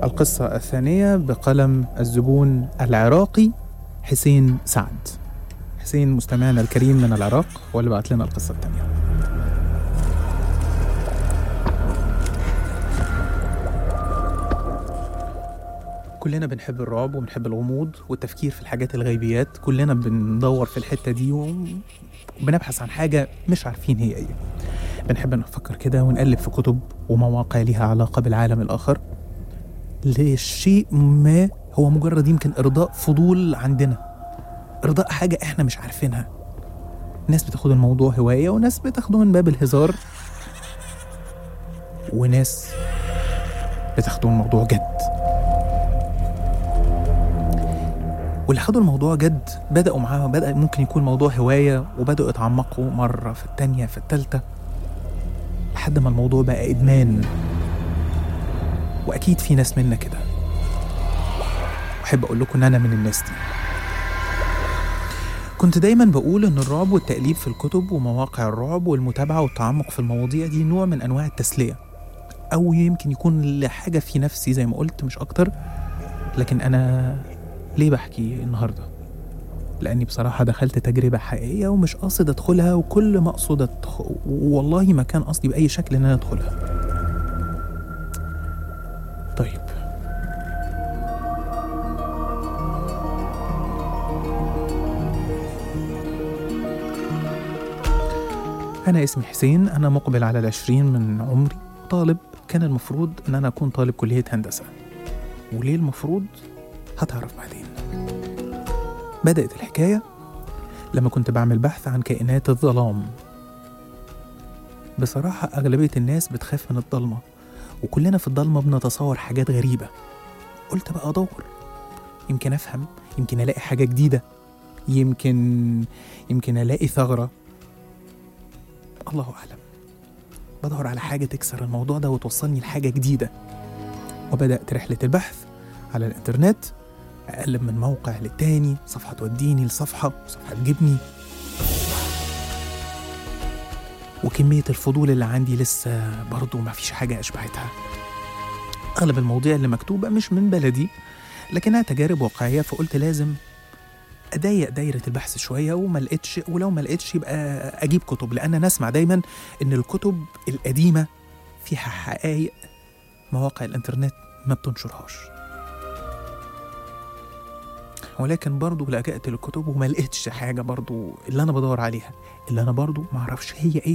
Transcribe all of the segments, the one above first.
القصة الثانية بقلم الزبون العراقي حسين سعد حسين مستمعنا الكريم من العراق هو اللي بعت لنا القصة الثانية كلنا بنحب الرعب وبنحب الغموض والتفكير في الحاجات الغيبيات كلنا بندور في الحتة دي وبنبحث عن حاجة مش عارفين هي ايه بنحب نفكر كده ونقلب في كتب ومواقع ليها علاقة بالعالم الآخر لشيء ما هو مجرد يمكن إرضاء فضول عندنا إرضاء حاجة إحنا مش عارفينها ناس بتاخد الموضوع هواية وناس بتاخده من باب الهزار وناس بتاخده الموضوع جد واللي خدوا الموضوع جد بدأوا معاه بدأ ممكن يكون موضوع هواية وبدأوا يتعمقوا مرة في التانية في التالتة لحد ما الموضوع بقى إدمان وأكيد في ناس منا كده وأحب أقول لكم إن أنا من الناس دي كنت دايما بقول إن الرعب والتأليف في الكتب ومواقع الرعب والمتابعة والتعمق في المواضيع دي نوع من أنواع التسلية أو يمكن يكون لحاجة في نفسي زي ما قلت مش أكتر لكن أنا ليه بحكي النهارده؟ لأني بصراحة دخلت تجربة حقيقية ومش قاصد أدخلها وكل ما أقصد أدخل والله ما كان قصدي بأي شكل إن أنا أدخلها. طيب أنا اسمي حسين أنا مقبل على العشرين من عمري طالب كان المفروض إن أنا أكون طالب كلية هندسة وليه المفروض هتعرف بعدين بدأت الحكاية لما كنت بعمل بحث عن كائنات الظلام بصراحة أغلبية الناس بتخاف من الضلمة وكلنا في الضلمة بنتصور حاجات غريبة قلت بقى أدور يمكن أفهم يمكن ألاقي حاجة جديدة يمكن يمكن ألاقي ثغرة الله أعلم بدور على حاجة تكسر الموضوع ده وتوصلني لحاجة جديدة وبدأت رحلة البحث على الإنترنت أقلب من موقع للتاني صفحة توديني لصفحة صفحة تجيبني وكمية الفضول اللي عندي لسه برضو ما فيش حاجة أشبعتها أغلب المواضيع اللي مكتوبة مش من بلدي لكنها تجارب واقعية فقلت لازم أضيق دايرة البحث شوية وما لقيتش ولو ما لقيتش يبقى أجيب كتب لأن أنا أسمع دايما إن الكتب القديمة فيها حقائق مواقع الإنترنت ما بتنشرهاش ولكن برضو لجأت للكتب وما لقيتش حاجة برضو اللي أنا بدور عليها اللي أنا برضو معرفش هي إيه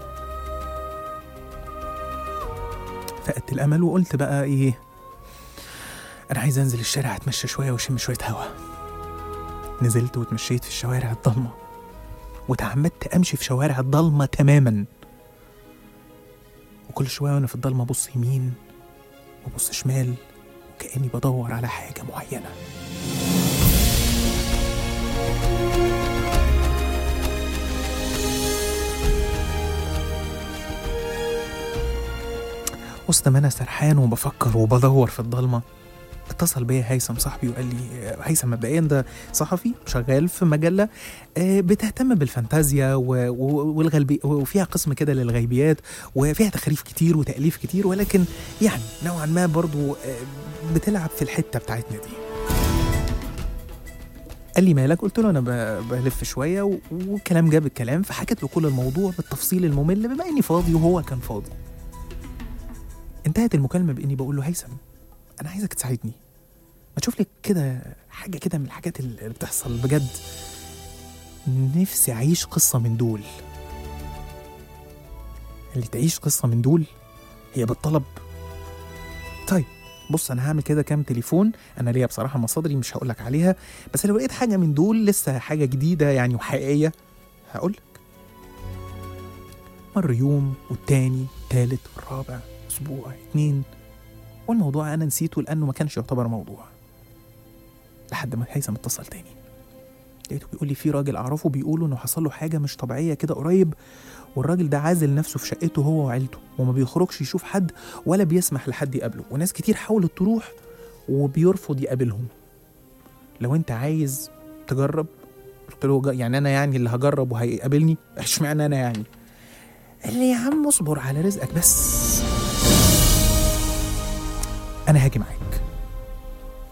فقدت الأمل وقلت بقى إيه أنا عايز أنزل الشارع أتمشى شوية وأشم شوية هوا نزلت واتمشيت في الشوارع الضلمة وتعمدت أمشي في شوارع الضلمة تماما وكل شوية وأنا في الضلمة أبص يمين وأبص شمال وكأني بدور على حاجة معينة وسط ما انا سرحان وبفكر وبدور في الضلمه اتصل بيا هيثم صاحبي وقال لي هيثم مبدئيا ده صحفي شغال في مجله آه، بتهتم بالفانتازيا و- و- والغلبي وفيها قسم كده للغيبيات وفيها تخريف كتير وتاليف كتير ولكن يعني نوعا ما برضو آه، بتلعب في الحته بتاعتنا دي قال لي مالك قلت له انا ب- بلف شويه و- والكلام جاب الكلام فحكيت له كل الموضوع بالتفصيل الممل بما اني فاضي وهو كان فاضي انتهت المكالمه باني بقول له هيثم انا عايزك تساعدني ما تشوف لي كده حاجه كده من الحاجات اللي بتحصل بجد نفسي اعيش قصه من دول اللي تعيش قصه من دول هي بالطلب طيب بص انا هعمل كده كام تليفون انا ليا بصراحه مصادري مش هقول لك عليها بس لو لقيت حاجه من دول لسه حاجه جديده يعني وحقيقيه هقول لك مر يوم والتاني تالت والرابع اسبوع اتنين والموضوع انا نسيته لانه ما كانش يعتبر موضوع لحد ما هيثم اتصل تاني لقيته بيقول لي في راجل اعرفه بيقولوا انه حصل له حاجه مش طبيعيه كده قريب والراجل ده عازل نفسه في شقته هو وعيلته وما بيخرجش يشوف حد ولا بيسمح لحد يقابله وناس كتير حاولت تروح وبيرفض يقابلهم لو انت عايز تجرب قلت له "جا- يعني انا يعني اللي هجرب وهيقابلني اشمعنى انا يعني قال لي يا عم اصبر على رزقك بس انا هاجي معاك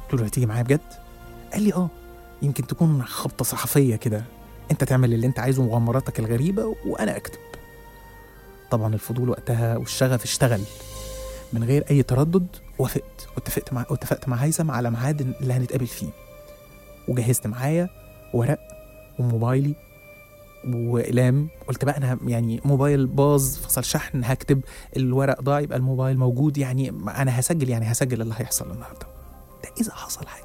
قلت له هتيجي معايا بجد قال لي اه يمكن تكون خبطه صحفيه كده انت تعمل اللي انت عايزه مغامراتك الغريبه وانا اكتب طبعا الفضول وقتها والشغف اشتغل من غير اي تردد وافقت واتفقت مع واتفقت مع هيثم على ميعاد اللي هنتقابل فيه وجهزت معايا ورق وموبايلي واقلام قلت بقى انا يعني موبايل باظ فصل شحن هكتب الورق ضاع يبقى الموبايل موجود يعني انا هسجل يعني هسجل اللي هيحصل النهارده ده اذا حصل حاجه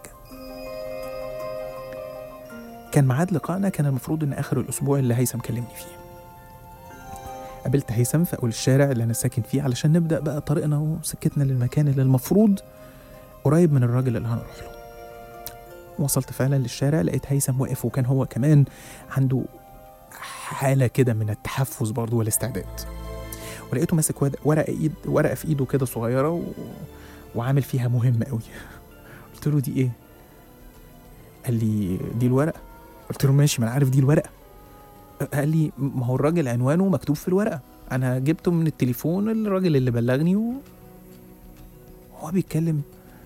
كان ميعاد لقائنا كان المفروض ان اخر الاسبوع اللي هيثم كلمني فيه قابلت هيثم في اول الشارع اللي انا ساكن فيه علشان نبدا بقى طريقنا وسكتنا للمكان اللي المفروض قريب من الراجل اللي هنروح له وصلت فعلا للشارع لقيت هيثم واقف وكان هو كمان عنده حالة كده من التحفز برضه والاستعداد ولقيته ماسك ود- ورقة ايد ورقة في ايده كده صغيرة و... وعامل فيها مهم قوي قلت له دي ايه؟ قال لي دي الورقة قلت له ماشي ما انا عارف دي الورقة قال لي ما هو الراجل عنوانه مكتوب في الورقة انا جبته من التليفون الراجل اللي بلغني و... هو بيتكلم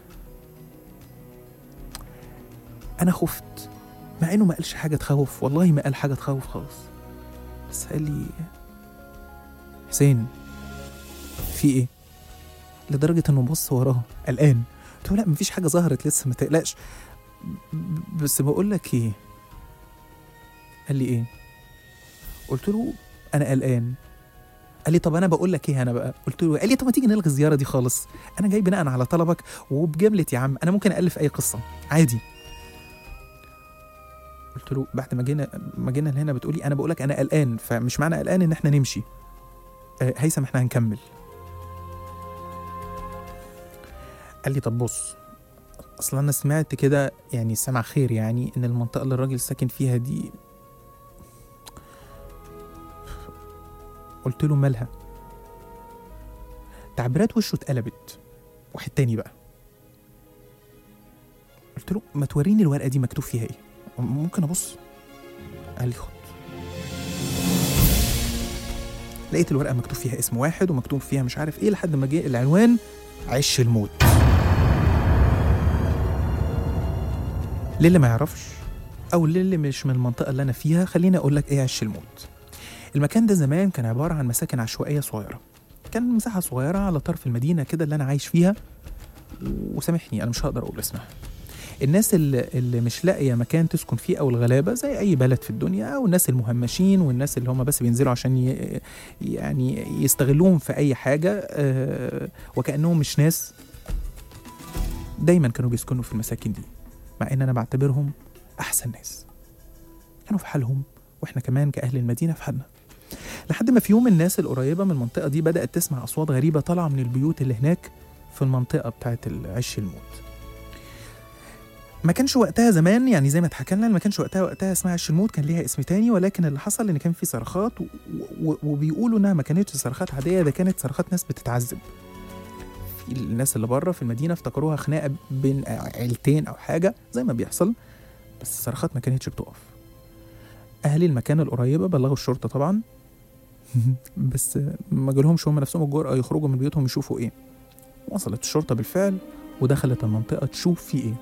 انا خفت مع انه ما قالش حاجه تخوف والله ما قال حاجه تخوف خالص بس قال لي حسين في ايه لدرجه انه بص وراه قلقان قلت له لا مفيش حاجه ظهرت لسه ما تقلقش ب- بس بقول لك ايه قال لي ايه قلت له انا قلقان قال لي طب انا بقول لك ايه انا بقى قلت له قال لي طب ما تيجي نلغي الزياره دي خالص انا جاي بناء على طلبك وبجمله يا عم انا ممكن الف اي قصه عادي قلت له بعد ما جينا ما جينا لهنا بتقولي انا بقولك انا قلقان فمش معنى قلقان ان احنا نمشي آه، هيثم احنا هنكمل قال لي طب بص اصل انا سمعت كده يعني سمع خير يعني ان المنطقه اللي الراجل ساكن فيها دي قلت له مالها تعبيرات وشه اتقلبت واحد تاني بقى قلت له ما توريني الورقه دي مكتوب فيها ايه ممكن ابص قال لي خد لقيت الورقه مكتوب فيها اسم واحد ومكتوب فيها مش عارف ايه لحد ما جه العنوان عش الموت للي ما يعرفش او للي مش من المنطقه اللي انا فيها خليني اقول لك ايه عش الموت المكان ده زمان كان عباره عن مساكن عشوائيه صغيره كان مساحه صغيره على طرف المدينه كده اللي انا عايش فيها وسامحني انا مش هقدر اقول اسمها الناس اللي, اللي مش لاقيه مكان تسكن فيه او الغلابه زي اي بلد في الدنيا او الناس المهمشين والناس اللي هم بس بينزلوا عشان ي... يعني يستغلوهم في اي حاجه آه، وكانهم مش ناس دايما كانوا بيسكنوا في المساكن دي مع ان انا بعتبرهم احسن ناس كانوا في حالهم واحنا كمان كاهل المدينه في حالنا لحد ما في يوم الناس القريبه من المنطقه دي بدات تسمع اصوات غريبه طالعه من البيوت اللي هناك في المنطقه بتاعت العش الموت ما كانش وقتها زمان يعني زي ما اتحكى لنا ما كانش وقتها وقتها اسمها عش الموت كان ليها اسم تاني ولكن اللي حصل ان كان في صرخات و... و... وبيقولوا انها ما كانتش صرخات عاديه ده كانت صرخات ناس بتتعذب في الناس اللي بره في المدينه افتكروها خناقه بين عيلتين او حاجه زي ما بيحصل بس الصرخات ما كانتش بتقف اهالي المكان القريبه بلغوا الشرطه طبعا بس ما جالهمش هم نفسهم الجرأة يخرجوا من بيوتهم يشوفوا ايه وصلت الشرطه بالفعل ودخلت المنطقه تشوف في ايه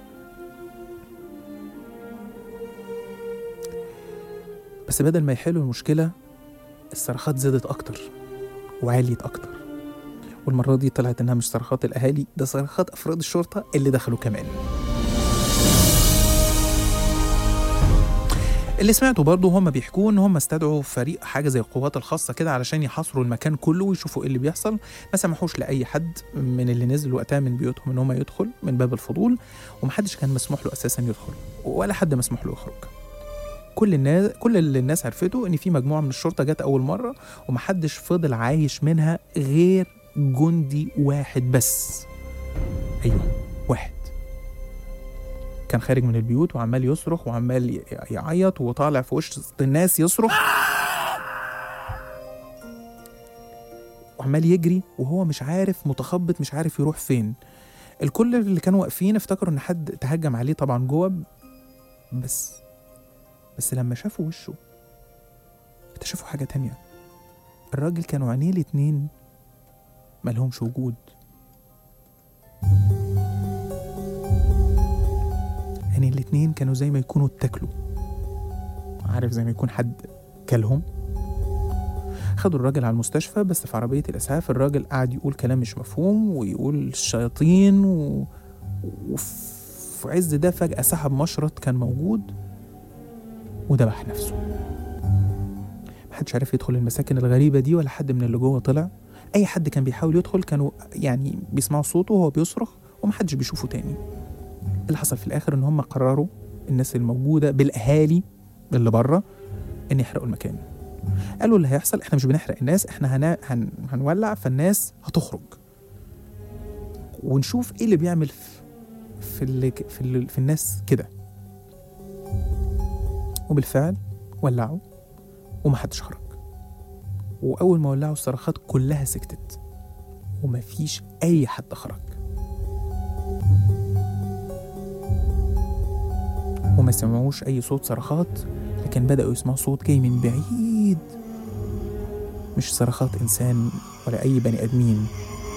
بس بدل ما يحلوا المشكلة الصرخات زادت أكتر وعاليت أكتر والمرة دي طلعت إنها مش صرخات الأهالي ده صرخات أفراد الشرطة اللي دخلوا كمان اللي سمعته برضه هم بيحكوا ان هم استدعوا فريق حاجه زي القوات الخاصه كده علشان يحاصروا المكان كله ويشوفوا ايه اللي بيحصل ما سمحوش لاي حد من اللي نزل وقتها من بيوتهم ان هم يدخل من باب الفضول ومحدش كان مسموح له اساسا يدخل ولا حد مسموح له يخرج كل الناس كل اللي الناس عرفته ان في مجموعه من الشرطه جت اول مره ومحدش فضل عايش منها غير جندي واحد بس ايوه واحد كان خارج من البيوت وعمال يصرخ وعمال ي- يعيط وطالع في وش الناس يصرخ وعمال يجري وهو مش عارف متخبط مش عارف يروح فين الكل اللي كانوا واقفين افتكروا ان حد تهجم عليه طبعا جوه بس بس لما شافوا وشه اكتشفوا حاجة تانية الراجل كانوا عينيه الاتنين ملهمش وجود يعني الاتنين كانوا زي ما يكونوا اتاكلوا عارف زي ما يكون حد كلهم خدوا الراجل على المستشفى بس في عربية الإسعاف الراجل قعد يقول كلام مش مفهوم ويقول الشياطين و... وفي عز ده فجأة سحب مشرط كان موجود وذبح نفسه محدش عارف يدخل المساكن الغريبة دي ولا حد من اللي جوه طلع أي حد كان بيحاول يدخل كانوا يعني بيسمعوا صوته وهو بيصرخ ومحدش بيشوفه تاني اللي حصل في الآخر إن هم قرروا الناس الموجودة بالأهالي اللي بره إن يحرقوا المكان قالوا اللي هيحصل احنا مش بنحرق الناس احنا هن... هن... هنولع فالناس هتخرج ونشوف ايه اللي بيعمل في في, اللي... في, اللي... في الناس كده وبالفعل ولعوا ومحدش خرج وأول ما ولعوا الصرخات كلها سكتت ومفيش أي حد خرج وما سمعوش أي صوت صرخات لكن بدأوا يسمعوا صوت جاي من بعيد مش صرخات إنسان ولا أي بني آدمين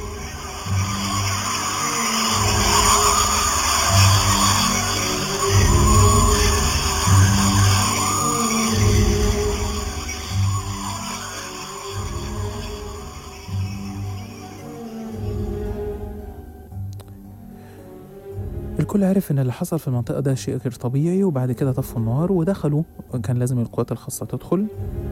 الكل عرف ان اللي حصل في المنطقة ده شيء غير طبيعي وبعد كده طفوا النار ودخلوا كان لازم القوات الخاصة تدخل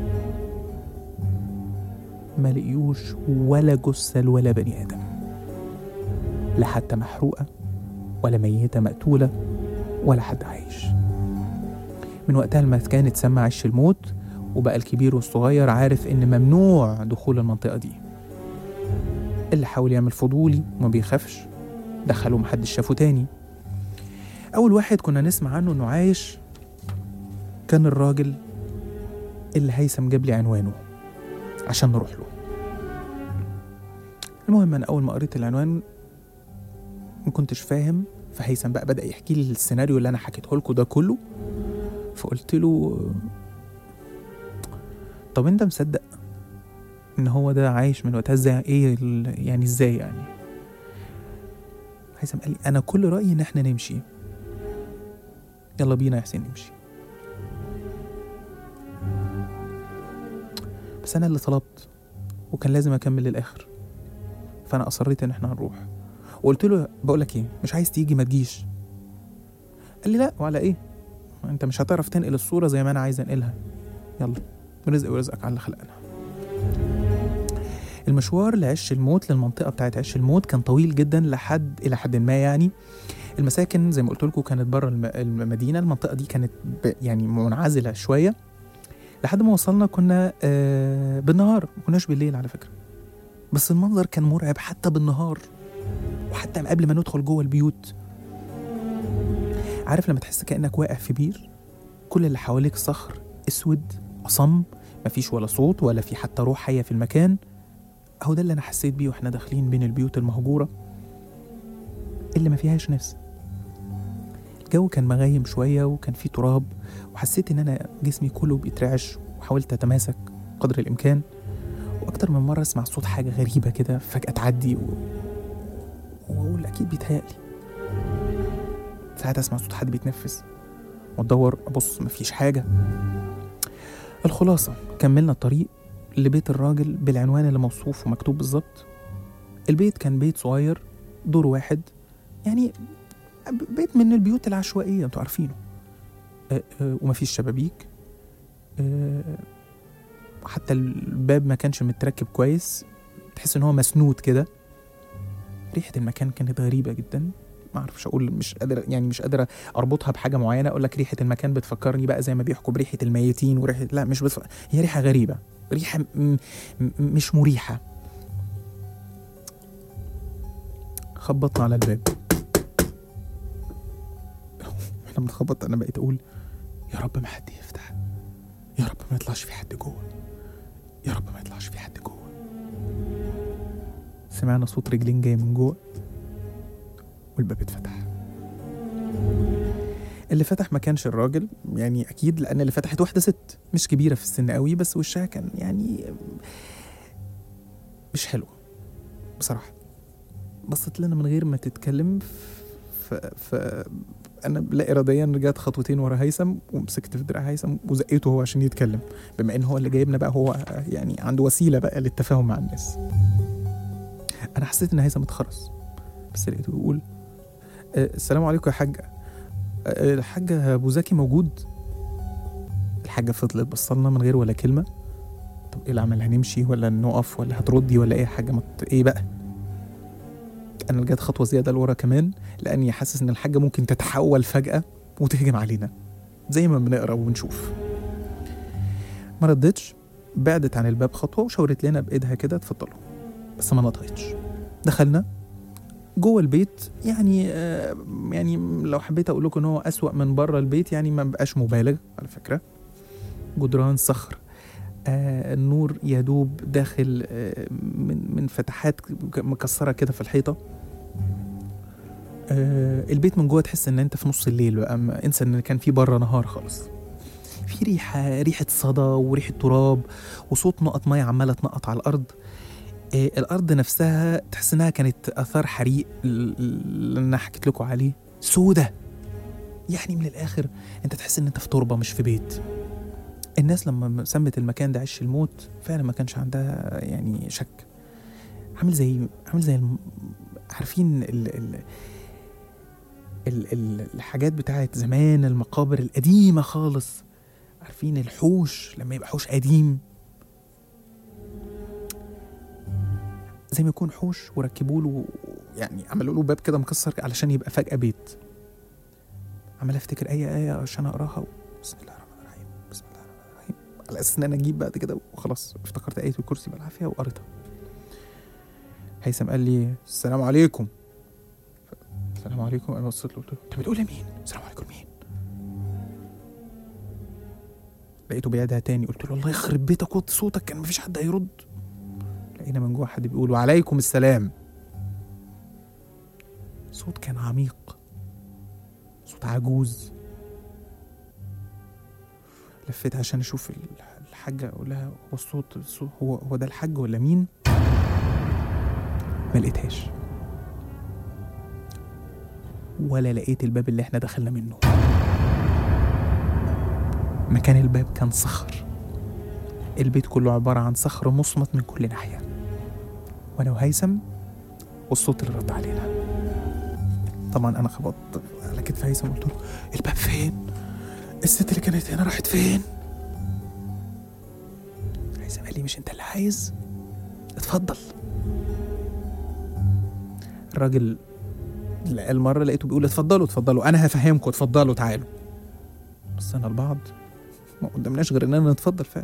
ما لقيوش ولا جثة ولا بني آدم لا حتى محروقة ولا ميتة مقتولة ولا حد عايش من وقتها المكان اتسمى عش الموت وبقى الكبير والصغير عارف ان ممنوع دخول المنطقة دي اللي حاول يعمل فضولي وما بيخافش دخلوا محدش شافه تاني أول واحد كنا نسمع عنه إنه عايش كان الراجل اللي هيثم جاب لي عنوانه عشان نروح له المهم أنا أول ما قريت العنوان ما كنتش فاهم فهيثم بقى بدأ يحكي لي السيناريو اللي أنا حكيته لكم ده كله فقلت له طب أنت مصدق إن هو ده عايش من وقتها إزاي إيه ال- يعني إزاي يعني هيثم قال لي أنا كل رأيي إن إحنا نمشي يلا بينا يا حسين نمشي بس انا اللي طلبت وكان لازم اكمل للاخر فانا اصريت ان احنا هنروح وقلت له بقول لك ايه مش عايز تيجي ما تجيش قال لي لا وعلى ايه انت مش هتعرف تنقل الصوره زي ما انا عايز انقلها يلا رزق ورزقك على اللي خلقنا المشوار لعش الموت للمنطقه بتاعت عش الموت كان طويل جدا لحد الى حد ما يعني المساكن زي ما قلت لكم كانت بره الم- المدينه المنطقه دي كانت ب- يعني منعزله شويه لحد ما وصلنا كنا آه بالنهار ما كناش بالليل على فكره بس المنظر كان مرعب حتى بالنهار وحتى قبل ما ندخل جوه البيوت عارف لما تحس كانك واقع في بير كل اللي حواليك صخر اسود اصم مفيش ولا صوت ولا في حتى روح حيه في المكان اهو ده اللي انا حسيت بيه واحنا داخلين بين البيوت المهجوره اللي ما فيهاش ناس الجو كان مغيم شوية وكان فيه تراب وحسيت إن أنا جسمي كله بيترعش وحاولت أتماسك قدر الإمكان وأكتر من مرة أسمع صوت حاجة غريبة كده فجأة تعدي و... وأقول أكيد بيتهيألي ساعات أسمع صوت حد بيتنفس وأدور أبص مفيش حاجة الخلاصة كملنا الطريق لبيت الراجل بالعنوان اللي موصوف ومكتوب بالظبط البيت كان بيت صغير دور واحد يعني بيت من البيوت العشوائية انتوا عارفينه آه، آه، ومفيش شبابيك آه، حتى الباب ما كانش متركب كويس تحس ان هو مسنود كده ريحة المكان كانت غريبة جدا ما اعرفش اقول مش قادر يعني مش قادر اربطها بحاجه معينه اقول لك ريحه المكان بتفكرني بقى زي ما بيحكوا بريحه الميتين وريحه لا مش بتف... هي ريحه غريبه ريحه م... م... مش مريحه خبطنا على الباب احنا بنخبط انا بقيت اقول يا رب ما حد يفتح يا رب ما يطلعش في حد جوه يا رب ما يطلعش في حد جوه سمعنا صوت رجلين جاي من جوه والباب اتفتح اللي فتح ما كانش الراجل يعني اكيد لان اللي فتحت واحده ست مش كبيره في السن قوي بس وشها كان يعني مش حلو بصراحه بصت لنا من غير ما تتكلم ف... ف... انا لا اراديا رجعت خطوتين ورا هيثم ومسكت في دراع هيثم وزقيته هو عشان يتكلم بما ان هو اللي جايبنا بقى هو يعني عنده وسيله بقى للتفاهم مع الناس انا حسيت ان هيثم اتخرس بس لقيته بيقول "آه، السلام عليكم يا حاجه آه، الحاجه ابو زكي موجود الحاجه فضلت بصلنا من غير ولا كلمه طب ايه العمل هنمشي ولا نقف ولا هتردي ولا ايه يا حاجه مت... ايه بقى انا رجعت خطوه زياده لورا كمان لاني حاسس ان الحاجه ممكن تتحول فجاه وتهجم علينا زي ما بنقرا وبنشوف ما ردتش بعدت عن الباب خطوه وشاورت لنا بايدها كده اتفضلوا بس ما نطقتش دخلنا جوه البيت يعني آه يعني لو حبيت اقول لكم ان هو اسوأ من بره البيت يعني ما بقاش مبالغ على فكره جدران صخر آه النور يدوب داخل آه من من فتحات مكسره كده في الحيطه آه البيت من جوه تحس ان انت في نص الليل بقى أما انسى ان كان في بره نهار خالص في ريحه ريحه صدى وريحه تراب وصوت نقط ميه عماله تنقط على الارض آه الارض نفسها تحس انها كانت اثار حريق اللي انا حكيت لكم عليه سودة يعني من الاخر انت تحس ان انت في تربه مش في بيت الناس لما سمت المكان ده عش الموت فعلا ما كانش عندها يعني شك عامل زي عامل زي الم- عارفين ال ال ال ال الحاجات بتاعت زمان المقابر القديمة خالص عارفين الحوش لما يبقى حوش قديم زي ما يكون حوش وركبوا له يعني عملوا له باب كده مكسر علشان يبقى فجأة بيت عمال افتكر اي آية عشان اقراها بسم الله الرحمن الرحيم بسم الله الرحمن الرحيم على اساس ان انا اجيب بعد كده وخلاص افتكرت آية الكرسي بالعافية وقريتها هيثم قال لي السلام عليكم السلام عليكم انا بصيت له قلت له انت بتقول لمين؟ السلام عليكم مين؟ لقيته بيعيدها تاني قلت له الله يخرب بيتك وطي صوتك كان مفيش حد هيرد لقينا من جوه حد بيقول وعليكم السلام صوت كان عميق صوت عجوز لفيت عشان اشوف ال- الحاجه اقول لها هو الصوت الصوت- هو هو ده الحاج ولا مين ما لقيتهاش ولا لقيت الباب اللي احنا دخلنا منه مكان الباب كان صخر البيت كله عبارة عن صخر مصمت من كل ناحية وأنا وهيثم والصوت اللي رد علينا طبعا أنا خبطت على كتف هيثم قلت له الباب فين؟ الست اللي كانت هنا راحت فين؟ هيثم قال لي مش أنت اللي عايز؟ اتفضل الراجل لقى المرة لقيته بيقول اتفضلوا اتفضلوا أنا هفهمكم اتفضلوا تعالوا بصينا لبعض ما قدامناش غير إننا نتفضل فعلا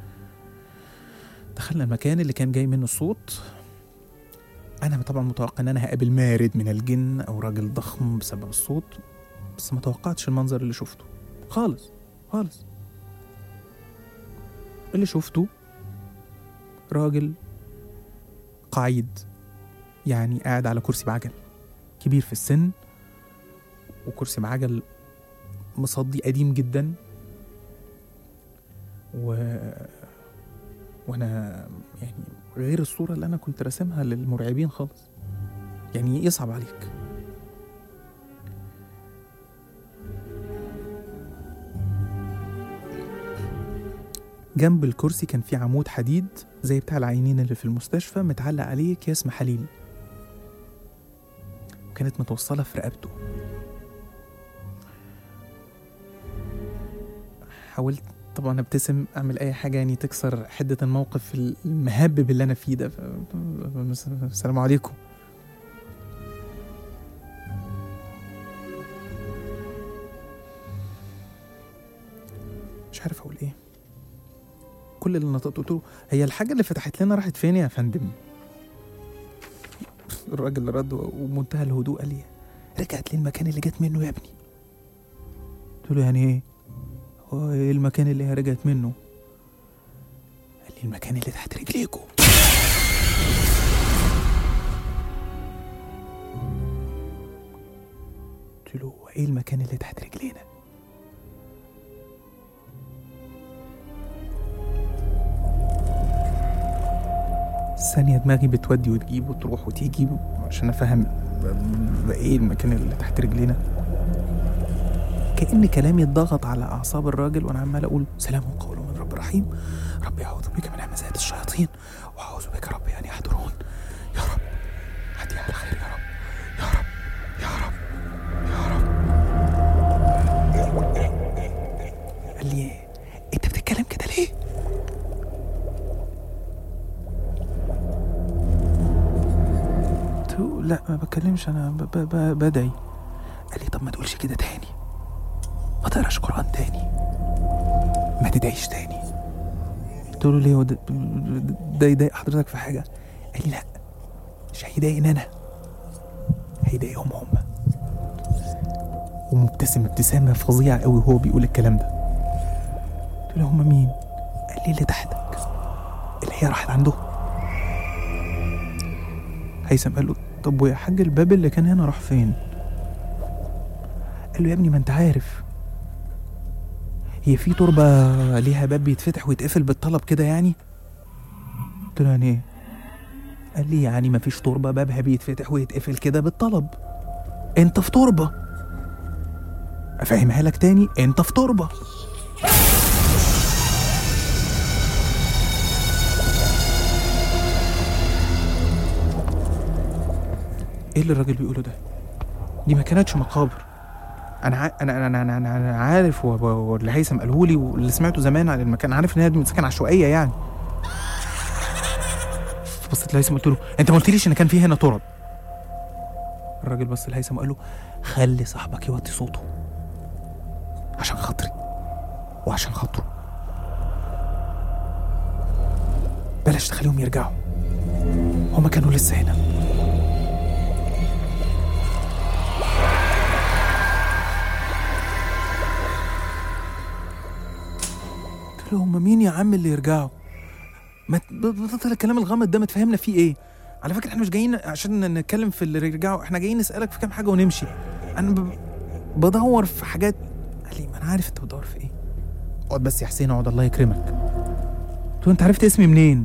دخلنا المكان اللي كان جاي منه الصوت انا طبعا متوقع ان انا هقابل مارد من الجن او راجل ضخم بسبب الصوت بس ما توقعتش المنظر اللي شفته خالص خالص اللي شفته راجل قعيد يعني قاعد على كرسي بعجل كبير في السن وكرسي بعجل مصدي قديم جدا و وانا يعني غير الصوره اللي انا كنت راسمها للمرعبين خالص يعني يصعب عليك جنب الكرسي كان في عمود حديد زي بتاع العينين اللي في المستشفى متعلق عليه اكياس محاليل وكانت متوصلة في رقبته حاولت طبعا ابتسم اعمل اي حاجه يعني تكسر حده الموقف المهبب اللي انا فيه ده ف... السلام عليكم مش عارف اقول ايه كل اللي نطقته قلت له هي الحاجه اللي فتحت لنا راحت فين يا فندم الراجل رد ومنتهى الهدوء قال لي رجعت للمكان اللي جت منه يا ابني قلت له يعني ايه هو ايه المكان اللي هي رجعت منه قال لي المكان اللي تحت رجليكوا قلت له هو ايه المكان اللي تحت رجلينا ثانية دماغي بتودي وتجيب وتروح وتيجي عشان افهم ب- ب- ايه المكان اللي تحت رجلينا كأن كلامي اتضغط على أعصاب الراجل وأنا عمال أقول سلام قول من رب رحيم ربي أعوذ بك من همزات الشياطين وأعوذ بك ربي أن يحضرون يا رب هدي على خير يا رب يا رب يا رب يا رب قال لي إيه؟ أنت بتتكلم كده ليه؟ قلت له لا ما بتكلمش أنا ب- ب- ب- بدعي قال لي طب ما تقولش كده تاني ما تقراش قرآن تاني ما تدعيش تاني قلت له ليه هو ده, ده يضايق حضرتك في حاجة قال لي لا مش هيضايقني أنا هيضايقهم هم ومبتسم ابتسامة فظيعة قوي وهو بيقول الكلام ده قلت له هم مين؟ قال لي اللي تحتك اللي هي راحت عندهم هيثم قال له طب ويا حاج الباب اللي كان هنا راح فين؟ قال له يا ابني ما انت عارف هي في تربة ليها باب بيتفتح ويتقفل بالطلب كده يعني قلت له يعني ايه قال لي يعني ما فيش تربة بابها بيتفتح ويتقفل كده بالطلب انت في تربة افهمها لك تاني انت في تربة ايه اللي الراجل بيقوله ده دي ما كانتش مقابر انا ع... انا انا انا, أنا, أنا عارف و- و- واللي هيثم قاله لي واللي سمعته زمان عن المكان عارف ان هي مساكن عشوائيه يعني بصيت لهيثم قلت له انت ما قلتليش ان كان في هنا تراب الراجل بص لهيثم وقال له خلي صاحبك يوطي صوته عشان خاطري وعشان خاطره بلاش تخليهم يرجعوا هما كانوا لسه هنا قلت له هما مين يا عم اللي يرجعوا ما ت- ب- بطل الكلام الغامض ده ما تفهمنا فيه ايه على فكره احنا مش جايين عشان نتكلم في اللي يرجعوا احنا جايين نسالك في كام حاجه ونمشي انا ب... بدور في حاجات قال لي ما انا عارف انت بتدور في ايه اقعد بس يا حسين اقعد الله يكرمك قلت له انت عرفت اسمي منين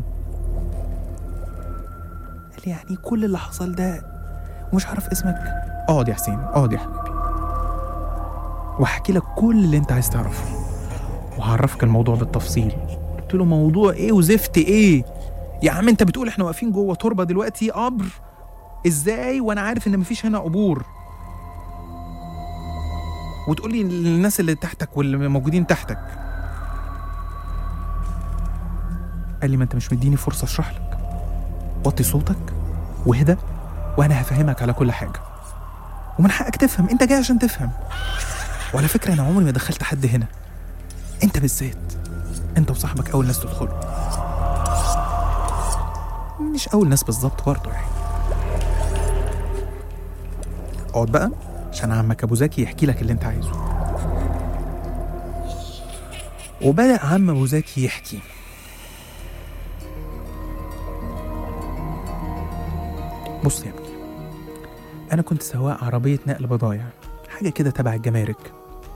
قال لي يعني كل اللي حصل ده ومش عارف اسمك اقعد يا حسين اقعد يا حبيبي وهحكي لك كل اللي انت عايز تعرفه وهعرفك الموضوع بالتفصيل قلت له موضوع ايه وزفت ايه يا عم انت بتقول احنا واقفين جوه تربه دلوقتي قبر ازاي وانا عارف ان مفيش هنا قبور وتقول لي الناس اللي تحتك واللي موجودين تحتك قال لي ما انت مش مديني فرصه اشرح لك وطي صوتك واهدى وانا هفهمك على كل حاجه ومن حقك تفهم انت جاي عشان تفهم وعلى فكره انا عمري ما دخلت حد هنا انت بالذات انت وصاحبك اول ناس تدخلوا مش اول ناس بالظبط برضه يعني اقعد بقى عشان عمك ابو زكي يحكي لك اللي انت عايزه وبدأ عم ابو زكي يحكي بص يا ابني انا كنت سواق عربية نقل بضايع حاجة كده تبع الجمارك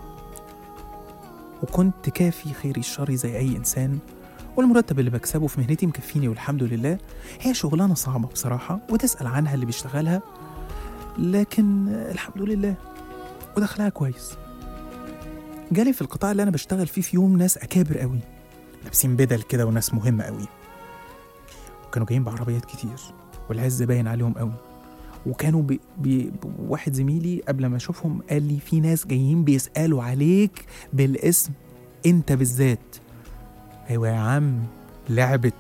وكنت كافي خيري الشري زي اي انسان والمرتب اللي بكسبه في مهنتي مكفيني والحمد لله هي شغلانة صعبة بصراحة وتسأل عنها اللي بيشتغلها لكن الحمد لله ودخلها كويس جالي في القطاع اللي انا بشتغل فيه في يوم ناس اكابر قوي لابسين بدل كده وناس مهمة قوي وكانوا جايين بعربيات كتير والعز باين عليهم قوي وكانوا بي بي واحد زميلي قبل ما اشوفهم قال لي في ناس جايين بيسالوا عليك بالاسم انت بالذات ايوه يا عم لعبت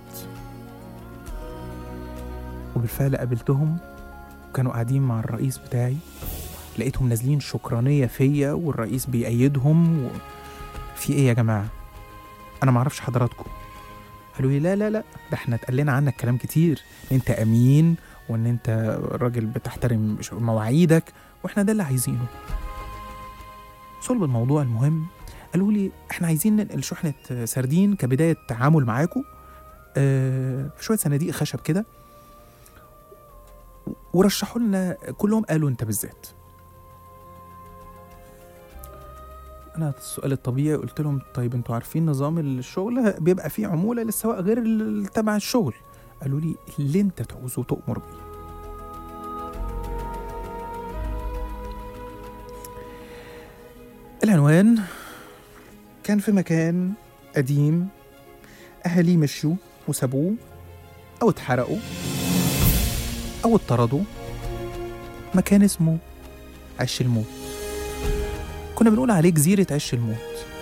وبالفعل قابلتهم وكانوا قاعدين مع الرئيس بتاعي لقيتهم نازلين شكرانيه فيا والرئيس بيأيدهم و... في ايه يا جماعه انا معرفش حضراتكم قالوا لي لا لا لا ده احنا اتقال لنا عنك كلام كتير انت امين وان انت راجل بتحترم ش- مواعيدك واحنا ده اللي عايزينه صلب الموضوع المهم قالوا لي احنا عايزين ننقل شحنه سردين كبدايه تعامل معاكم آه في شويه صناديق خشب كده ورشحوا لنا كلهم قالوا انت بالذات انا السؤال الطبيعي قلت لهم طيب انتوا عارفين نظام الشغل بيبقى فيه عموله للسواق غير ال- تبع الشغل قالوا لي اللي انت تعوزه تؤمر بيه العنوان كان في مكان قديم أهاليه مشوا وسابوه أو اتحرقوا أو اتطردوا مكان اسمه عش الموت كنا بنقول عليه جزيرة عش الموت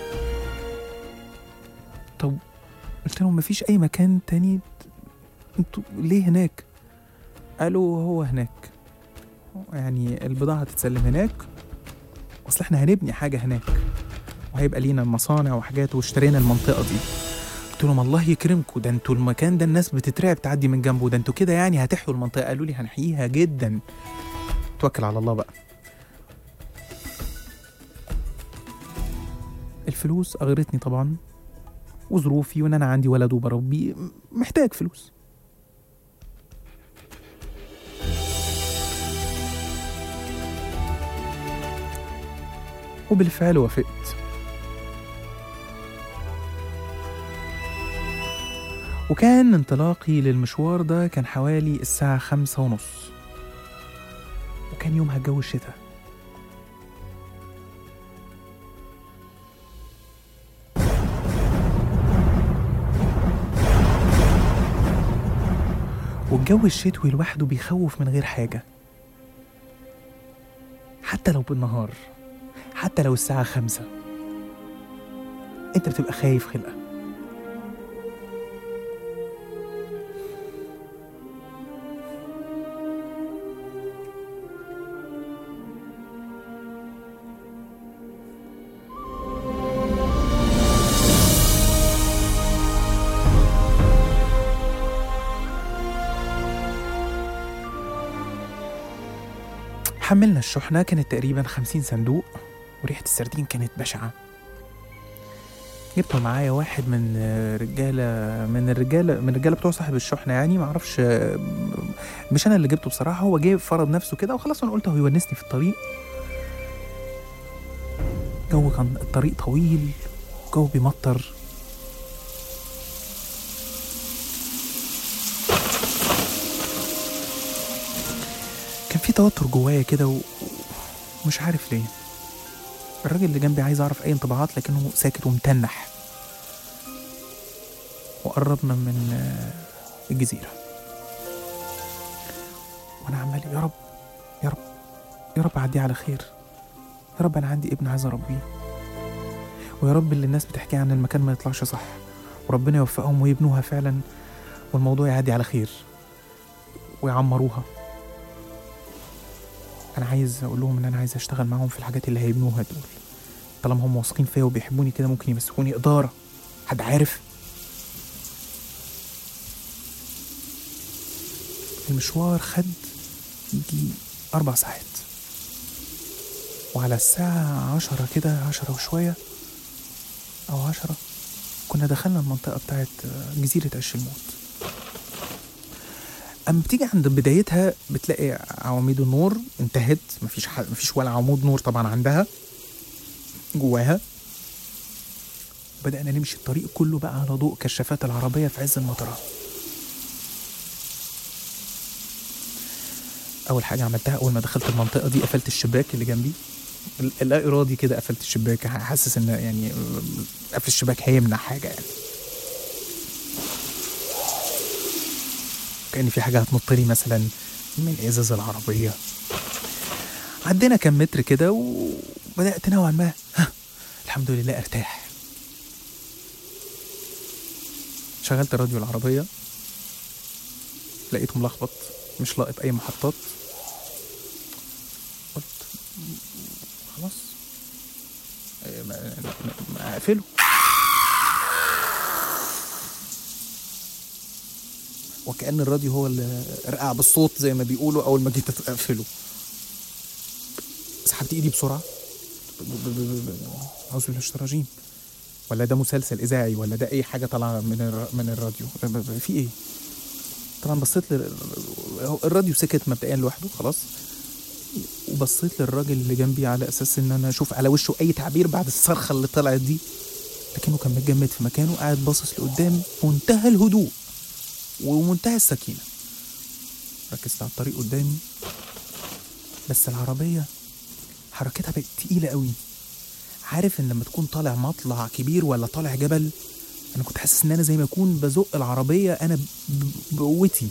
طب قلت لهم مفيش أي مكان تاني انتوا ليه هناك قالوا هو هناك يعني البضاعة هتتسلم هناك أصل احنا هنبني حاجة هناك وهيبقى لينا مصانع وحاجات واشترينا المنطقة دي قلت لهم الله يكرمكم ده انتوا المكان ده الناس بتترعب تعدي من جنبه ده انتوا كده يعني هتحيوا المنطقة قالوا لي هنحييها جدا توكل على الله بقى الفلوس أغرتني طبعا وظروفي وان انا عندي ولد وبربيه محتاج فلوس وبالفعل وافقت وكان انطلاقي للمشوار ده كان حوالي الساعة خمسة ونص وكان يومها جو الشتاء والجو الشتوي لوحده بيخوف من غير حاجة حتى لو بالنهار حتى لو الساعة خمسة انت بتبقى خايف خلقة حملنا الشحنة كانت تقريبا خمسين صندوق وريحة السردين كانت بشعة جبته معايا واحد من رجالة من الرجالة من الرجالة بتوع صاحب الشحنة يعني معرفش مش أنا اللي جبته بصراحة هو جه فرض نفسه كده وخلاص أنا قلت هو يونسني في الطريق الجو كان الطريق طويل الجو بيمطر كان في توتر جوايا كده و- ومش عارف ليه الراجل اللي جنبي عايز اعرف اي انطباعات لكنه ساكت ومتنح وقربنا من آه، الجزيرة وانا عمال يا رب يا رب يا رب اعديه على خير يا رب انا عندي ابن عايز اربيه ويا رب اللي الناس بتحكي عن المكان ما يطلعش صح وربنا يوفقهم ويبنوها فعلا والموضوع يعدي على خير ويعمروها انا عايز اقول لهم ان انا عايز اشتغل معاهم في الحاجات اللي هيبنوها دول طالما هم واثقين فيا وبيحبوني كده ممكن يمسكوني اداره حد عارف المشوار خد يجي اربع ساعات وعلى الساعة عشرة كده عشرة وشوية أو عشرة كنا دخلنا المنطقة بتاعت جزيرة عش الموت اما بتيجي عند بدايتها بتلاقي عواميد النور انتهت مفيش ح... مفيش ولا عمود نور طبعا عندها جواها بدأنا نمشي الطريق كله بقى على ضوء كشافات العربية في عز المطرة أول حاجة عملتها أول ما دخلت المنطقة دي قفلت الشباك اللي جنبي ال- لا إرادي كده قفلت الشباك حاسس إن يعني قفل الشباك هيمنع حاجة يعني كأن في حاجة هتنط لي مثلا من ازاز العربية عدينا كام متر كده وبدأت نوعا ما ها الحمد لله ارتاح شغلت راديو العربية لقيته ملخبط مش لاقط أي محطات قلت خلاص إيه، ما- ما- ما اقفله وكأن الراديو هو اللي رقع بالصوت زي ما بيقولوا أول ما جيت أقفله سحبت إيدي بسرعة ب- ب- ب- ب- أعوذ بالله من الشيطان الرجيم ولا ده مسلسل إذاعي ولا ده أي حاجة طالعة من الر- من الراديو ب- ب- ب- في إيه؟ طبعا بصيت لل... هو الراديو سكت مبدئيا لوحده خلاص وبصيت للراجل اللي جنبي على اساس ان انا اشوف على وشه اي تعبير بعد الصرخه اللي طلعت دي لكنه كان متجمد في مكانه قاعد باصص لقدام منتهى الهدوء ومنتهى السكينه ركزت على الطريق قدامي بس العربيه حركتها بقت تقيله قوي عارف ان لما تكون طالع مطلع كبير ولا طالع جبل انا كنت حاسس ان انا زي ما اكون بزق العربيه انا ب- ب- بقوتي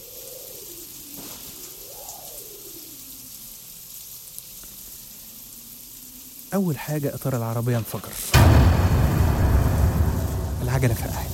اول حاجه اطار العربيه انفجر العجله فرقعت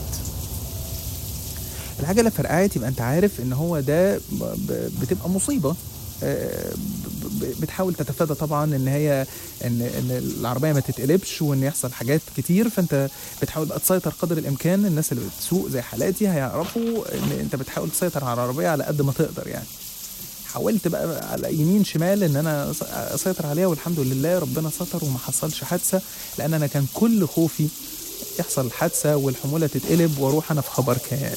العجله فرقعت يبقى انت عارف ان هو ده ب- ب- بتبقى مصيبه آه، ب- ب- بتحاول تتفادى طبعا ان هي ان ان العربيه ما تتقلبش وان يحصل حاجات كتير فانت بتحاول بقى تسيطر قدر الامكان الناس اللي بتسوق زي حالاتي هيعرفوا ان انت بتحاول تسيطر على العربيه على قد ما تقدر يعني حاولت بقى على يمين شمال ان انا أس- اسيطر عليها والحمد لله ربنا ستر وما حصلش حادثه لان انا كان كل خوفي يحصل حادثه والحموله تتقلب واروح انا في خبر كان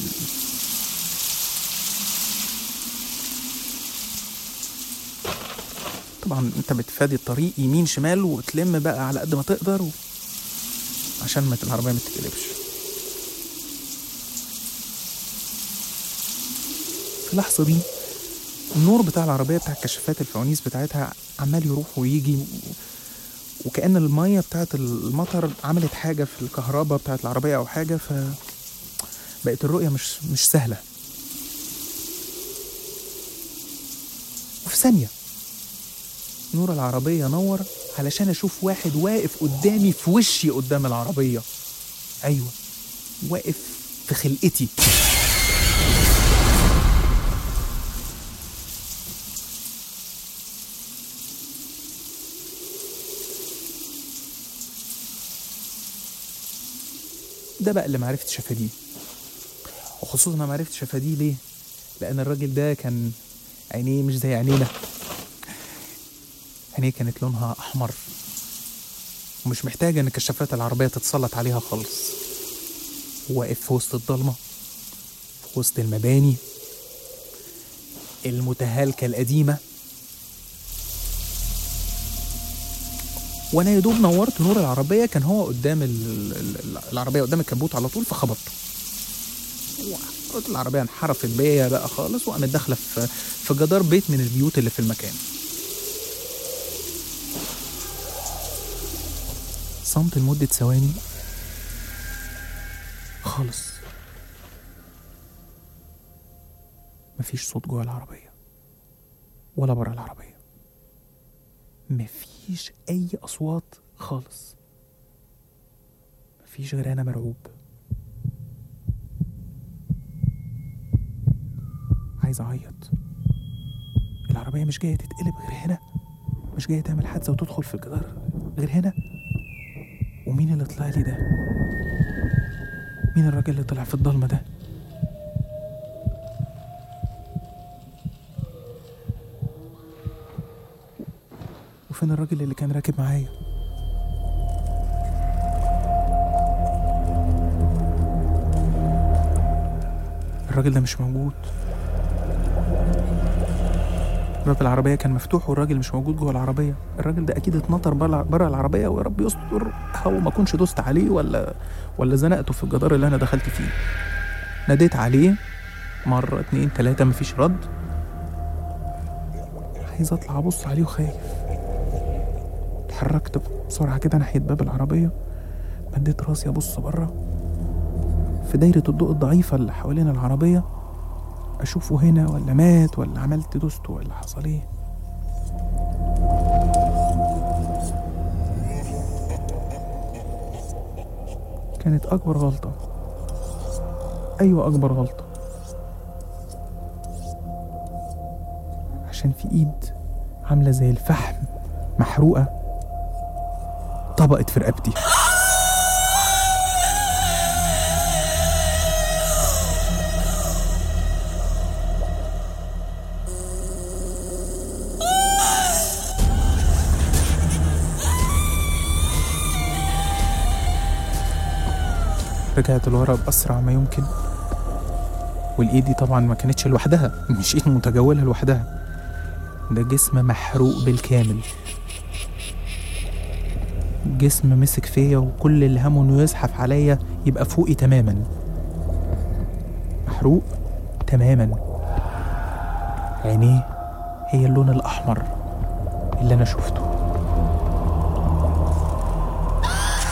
طبعا انت بتفادي الطريق يمين شمال وتلم بقى على قد ما تقدر و... عشان ما العربيه ما تتقلبش في اللحظه دي النور بتاع العربيه بتاع الكشافات الفوانيس بتاعتها عمال يروح ويجي و... وكأن المية بتاعت المطر عملت حاجة في الكهرباء بتاعت العربية أو حاجة ف بقت الرؤية مش مش سهلة وفي ثانية نور العربية نور علشان أشوف واحد واقف قدامي في وشي قدام العربية أيوة واقف في خلقتي ده بقى اللي معرفتش افاديه وخصوصا انا معرفتش افاديه ليه لان الراجل ده كان عينيه مش زي عينينا عينيه كانت لونها احمر ومش محتاجه ان كشافات العربيه تتسلط عليها خالص واقف في وسط الضلمه في وسط المباني المتهالكه القديمه وانا يا دوب نورت نور العربيه كان هو قدام ال- ال- ال- العربيه قدام الكبوت على طول فخبطته العربيه انحرفت بيا بقى خالص وقامت داخله في في جدار بيت من البيوت اللي في المكان صمت لمدة ثواني خالص مفيش صوت جوه العربية ولا بره العربية مفيش أي أصوات خالص مفيش غير أنا مرعوب عايز أعيط العربية مش جاية تتقلب غير هنا مش جاية تعمل حادثة وتدخل في الجدار غير هنا ومين اللي طلع لي ده مين الراجل اللي طلع في الضلمة ده وفين الراجل اللي كان راكب معايا الراجل ده مش موجود باب العربية كان مفتوح والراجل مش موجود جوه العربية الراجل ده أكيد اتنطر بره العربية ويا رب يستر هو ما كنش دوست عليه ولا ولا زنقته في الجدار اللي أنا دخلت فيه ناديت عليه مرة اتنين تلاتة مفيش رد عايز أطلع أبص عليه وخايف اتحركت بسرعة كده ناحية باب العربية مديت راسي أبص بره في دايرة الضوء الضعيفة اللي حوالين العربية أشوفه هنا ولا مات ولا عملت دوسته ولا حصل إيه كانت أكبر غلطة أيوة أكبر غلطة عشان في إيد عاملة زي الفحم محروقة طبقت في رقبتي رجعت لورا بأسرع ما يمكن والإيد دي طبعا ما كانتش لوحدها مش إيد متجولة لوحدها ده جسم محروق بالكامل جسم مسك فيا وكل اللي همه انه يزحف عليا يبقى فوقي تماما محروق تماما عينيه هي اللون الأحمر اللي أنا شفته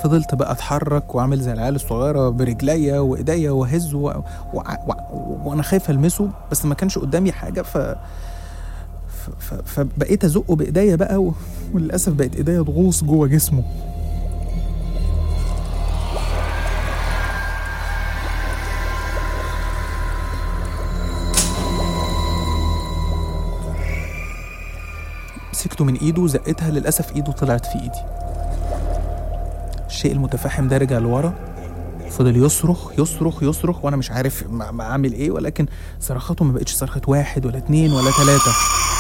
فضلت بقى اتحرك واعمل زي العيال الصغيره برجليا وايديا واهز و... و... و... وانا خايف المسه بس ما كانش قدامي حاجه ف... ف... ف... فبقيت ازقه بايديا بقى و... وللاسف بقت ايديا تغوص جوه جسمه مسكته من ايده وزقتها للاسف ايده طلعت في ايدي الشيء المتفحم ده رجع لورا فضل يصرخ يصرخ يصرخ وانا مش عارف ما ما اعمل ايه ولكن صرخاته ما بقتش صرخه واحد ولا اتنين ولا تلاته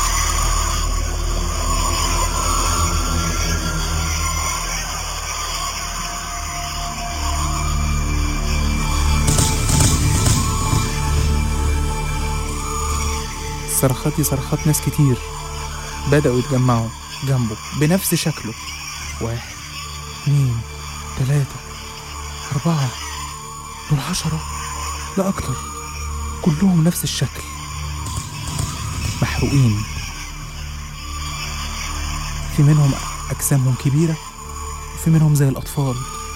الصرخات دي صرخات ناس كتير بدأوا يتجمعوا جنبه بنفس شكله واحد اتنين تلاتة أربعة دول عشرة لا أكتر كلهم نفس الشكل محروقين في منهم أجسامهم كبيرة وفي منهم زي الأطفال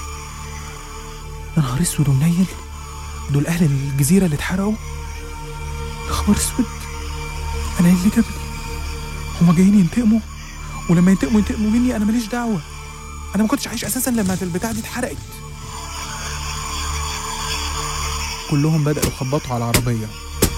يا نهار أسود ومنيل دول أهل الجزيرة اللي اتحرقوا يا خبر أسود أنا إيه اللي جابني هما جايين ينتقموا ولما ينتقموا ينتقموا مني أنا ماليش دعوة أنا ما كنتش عايش أساسا لما البتاعة دي اتحرقت كلهم بدأوا يخبطوا على العربية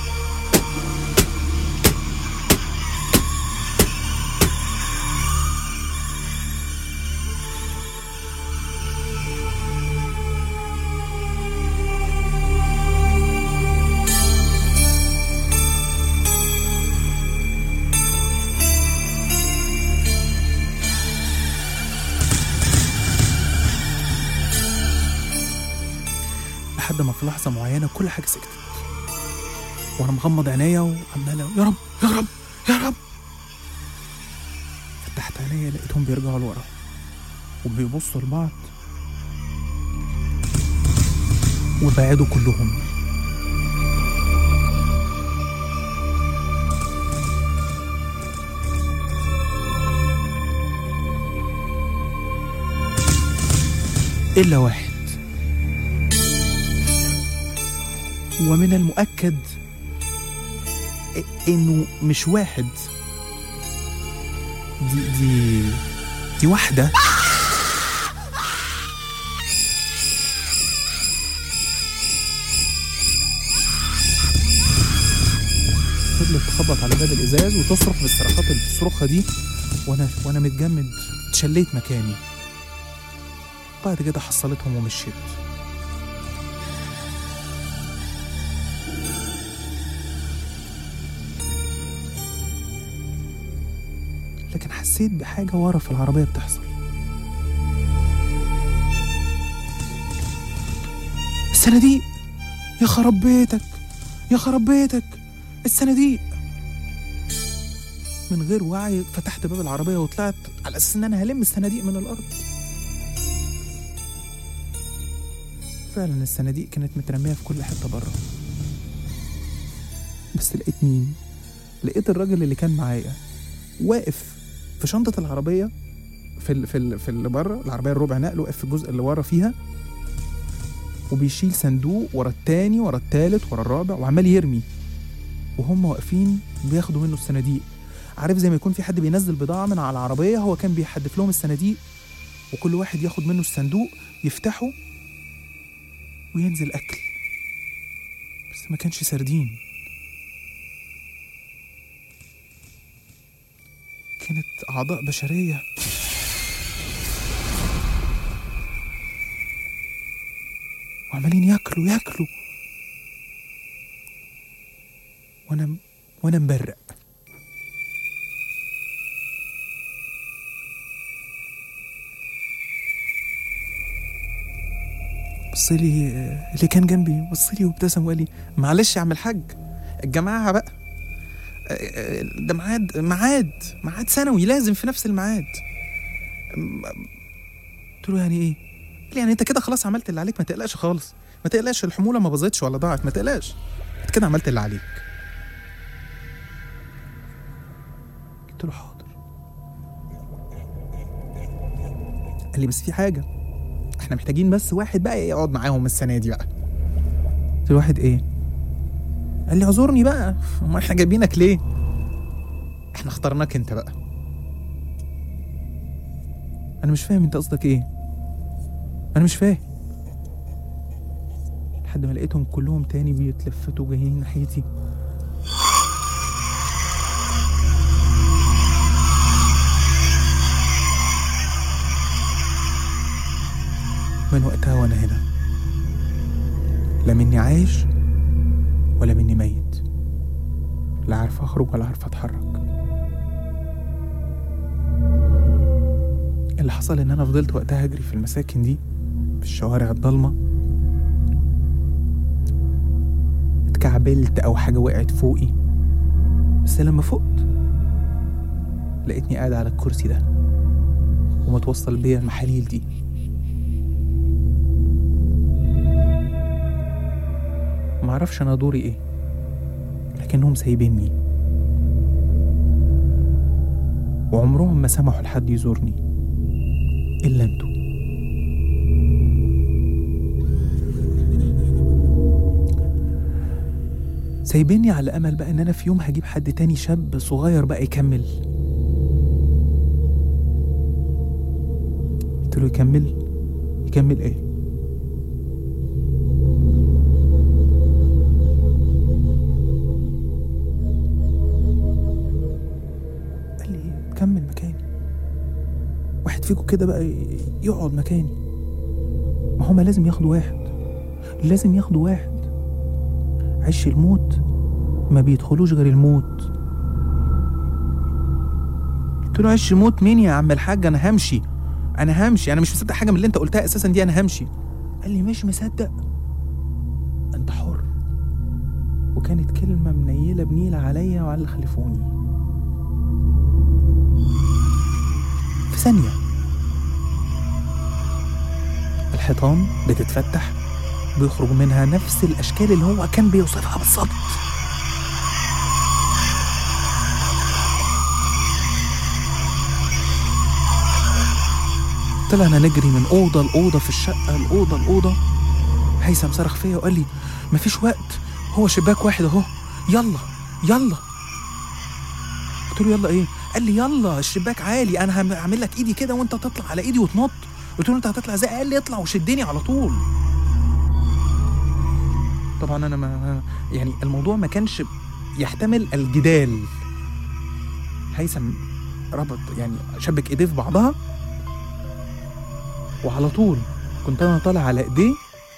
لحد ما في لحظة معينة كل حاجة سكتت وأنا مغمض عينيا وعمال يا رب يا رب يا رب فتحت عينيا لقيتهم بيرجعوا لورا وبيبصوا لبعض وبعدوا كلهم إلا واحد ومن المؤكد إ- انه مش واحد دي دي دي واحدة فضلت تخبط على باب الازاز وتصرخ بالصرخات اللي بتصرخها دي وانا وانا متجمد اتشليت مكاني بعد كده حصلتهم ومشيت لكن حسيت بحاجة ورا في العربية بتحصل الصناديق يا خراب بيتك يا خراب بيتك الصناديق من غير وعي فتحت باب العربية وطلعت على أساس إن أنا هلم الصناديق من الأرض فعلا الصناديق كانت مترمية في كل حتة بره بس لقيت مين؟ لقيت الراجل اللي كان معايا واقف في شنطة العربية في ال في ال في اللي بره العربية الربع نقل واقف في الجزء اللي ورا فيها وبيشيل صندوق ورا التاني ورا التالت ورا الرابع وعمال يرمي وهم واقفين بياخدوا منه الصناديق عارف زي ما يكون في حد بينزل بضاعة من على العربية هو كان بيحدف لهم الصناديق وكل واحد ياخد منه الصندوق يفتحه وينزل أكل بس ما كانش سردين كانت أعضاء بشرية وعمالين ياكلوا ياكلوا وأنا وأنا مبرق بصلي اللي كان جنبي بصلي وابتسم وقال لي معلش يا عم الحاج الجماعة بقى ده ميعاد ميعاد ميعاد سنوي لازم في نفس الميعاد م- قلت له يعني ايه؟ قال لي يعني انت كده خلاص عملت اللي عليك ما تقلقش خالص ما تقلقش الحمولة ما باظتش ولا ضاعت ما تقلقش انت كده عملت اللي عليك قلت له حاضر قال لي بس في حاجة احنا محتاجين بس واحد بقى يقعد معاهم السنه دي بقى قلت له واحد ايه قال لي اعذرني بقى ما احنا جايبينك ليه احنا اخترناك انت بقى انا مش فاهم انت قصدك ايه انا مش فاهم لحد ما لقيتهم كلهم تاني بيتلفتوا جايين ناحيتي من وقتها وانا هنا لا مني عايش ولا مني ميت لا عارف اخرج ولا عارف اتحرك اللي حصل ان انا فضلت وقتها اجري في المساكن دي في الشوارع الضلمه اتكعبلت او حاجه وقعت فوقي بس لما فقت لقيتني قاعد على الكرسي ده ومتوصل بيا المحاليل دي معرفش انا دوري ايه لكنهم سايبيني وعمرهم ما سمحوا لحد يزورني الا انتوا سايبيني على امل بقى ان انا في يوم هجيب حد تاني شاب صغير بقى يكمل قلت له يكمل يكمل ايه قال لي كمل مكاني واحد فيكم كده بقى ي- يقعد مكاني ما هما لازم ياخدوا واحد لازم ياخدوا واحد عش الموت ما بيدخلوش غير الموت قلت له عش موت مين يا عم الحاج انا همشي انا همشي انا مش مصدق حاجه من اللي انت قلتها اساسا دي انا همشي قال لي مش مصدق انت حر وكانت كلمه منيله بنيله عليا وعلى اللي خلفوني في ثانيه الحيطان بتتفتح بيخرج منها نفس الاشكال اللي هو كان بيوصفها بالظبط طلعنا نجري من اوضه لاوضه في الشقه لاوضه لاوضه هيثم صرخ فيا وقال لي مفيش وقت هو شباك واحد اهو يلا يلا قلت له يلا ايه قال لي يلا الشباك عالي انا هم- هعمل لك ايدي كده وانت تطلع على ايدي وتنط قلت له انت هتطلع ازاي قال لي اطلع وشدني على طول طبعا انا ما يعني الموضوع ما كانش يحتمل الجدال هيثم ربط يعني شبك ايديه في بعضها وعلى طول كنت انا طالع على ايديه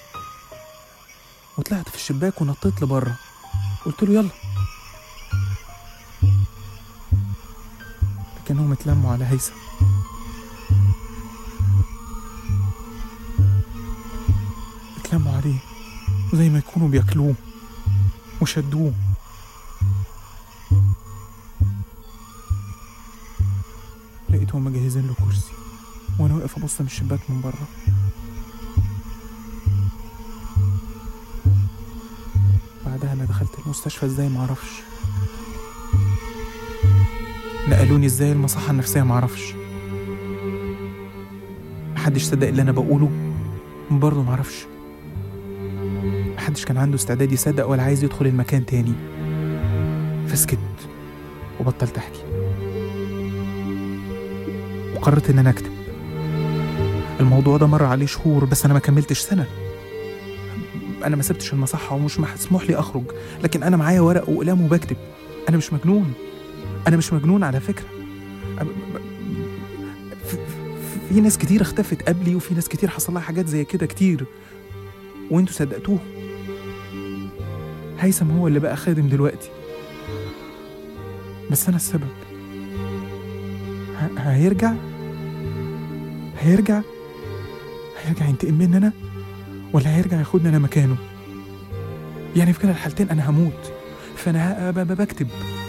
وطلعت في الشباك ونطيت لبره قلت له يلا لكنهم اتلموا على هيثم اتلموا عليه زي ما يكونوا بياكلوه وشدوه لقيتهم مجهزين له كرسي وانا واقف ابص من الشباك من بره بعدها انا دخلت المستشفى ازاي معرفش نقلوني ازاي المصحة النفسية معرفش محدش صدق اللي انا بقوله برضه معرفش محدش كان عنده استعداد يصدق ولا عايز يدخل المكان تاني فسكت وبطلت احكي وقررت ان انا اكتب الموضوع ده مر عليه شهور بس انا ما كملتش سنه انا ما سبتش المصحه ومش مسموح لي اخرج لكن انا معايا ورق وقلم وبكتب انا مش مجنون انا مش مجنون على فكره أب- ب- في- في- في ناس كتير اختفت قبلي وفي ناس كتير حصل لها حاجات زي كده كتير وانتوا صدقتوه هيثم هو اللي بقى خادم دلوقتي بس انا السبب ه- هيرجع هيرجع هيرجع ينتقم مني انا ولا هيرجع ياخدني انا مكانه يعني في كلا الحالتين انا هموت فانا ه- ب- ب- بكتب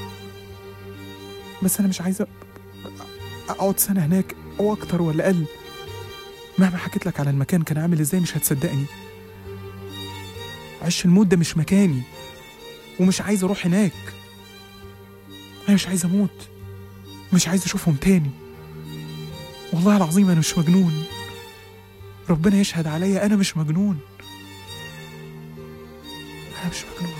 بس انا مش عايز أ- اقعد سنه هناك او اكتر ولا اقل مهما حكيت لك على المكان كان عامل ازاي مش هتصدقني عش الموت ده مش مكاني ومش عايز اروح هناك انا مش عايز اموت مش عايز اشوفهم تاني والله العظيم انا مش مجنون ربنا يشهد عليا انا مش مجنون انا مش مجنون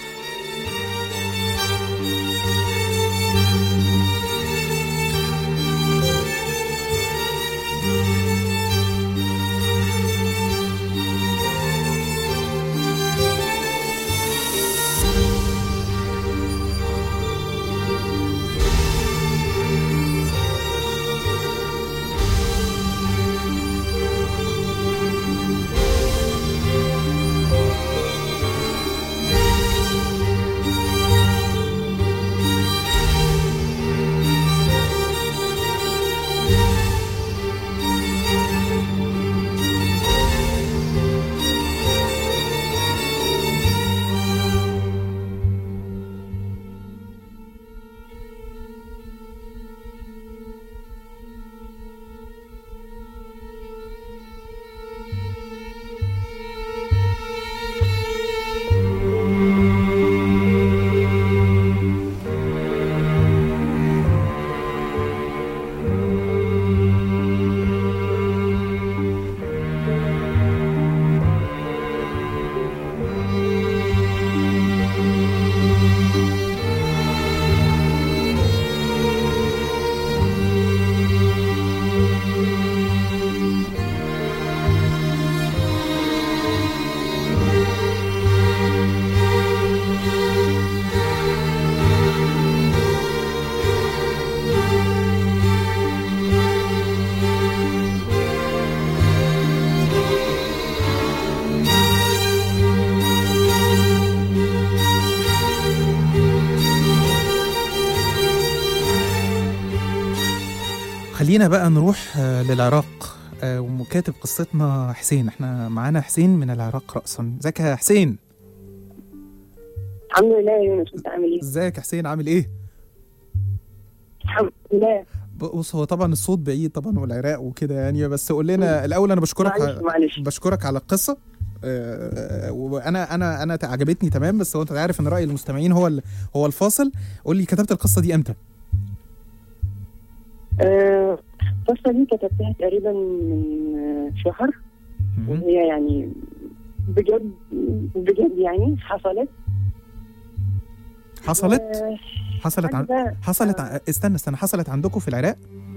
خلينا بقى نروح آه، للعراق آه، وكاتب قصتنا حسين احنا معانا حسين من العراق رأسا ازيك يا حسين الحمد لله يا يونس انت عامل ايه؟ ازيك يا حسين عامل ايه الحمد لله بص هو طبعا الصوت بعيد طبعا والعراق وكده يعني بس قول لنا الاول انا بشكرك معلش ع- معلش بشكرك على القصه آه، وانا انا انا عجبتني تمام بس هو انت عارف ان راي المستمعين هو ال- هو الفاصل قول لي كتبت القصه دي امتى آه، القصة دي كتبتها تقريبا من آه، شهر مهم. وهي يعني بجد بجد يعني حصلت حصلت آه، حصلت عن حاجة- حصلت آه، ع- استنى استنى حصلت عندكم في العراق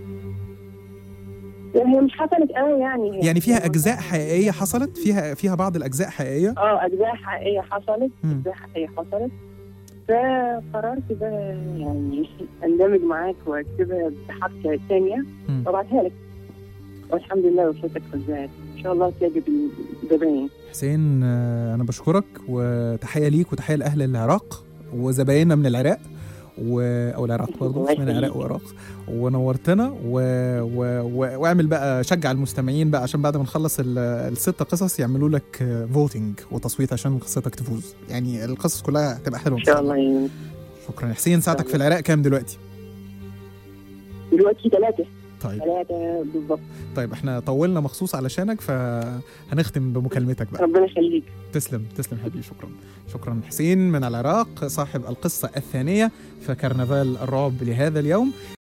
هي مش حصلت قوي يعني هي يعني فيها هي اجزاء مثلاً- حقيقيه حصلت فيها فيها بعض الاجزاء حقيقيه اه اجزاء حقيقية حصلت مم. اجزاء حقيقية حصلت فقررت بقى يعني اندمج معاك واكتبها بحركة ثانية مم. وابعتها لك والحمد لله وصلتك فزعت ان شاء الله تعجب الزباين حسين آه، انا بشكرك وتحيه ليك وتحيه لاهل العراق وزبايننا من العراق و... او العراق برضه الله من العراق يخليك. وعراق ونورتنا و... و... و... واعمل بقى شجع المستمعين بقى عشان بعد ما نخلص ال... الست قصص يعملوا لك فوتنج وتصويت عشان قصتك تفوز يعني القصص كلها هتبقى حلوه ان شاء الله يعني شكرا يا حسين ساعتك في العراق كام دلوقتي دلوقتي ثلاثة طيب ثلاثة بالضبط طيب احنا طولنا مخصوص علشانك فهنختم بمكالمتك بقى ربنا يخليك تسلم تسلم حبيبي شكرا شكرا حسين من العراق صاحب القصة الثانية في كرنفال الرعب لهذا اليوم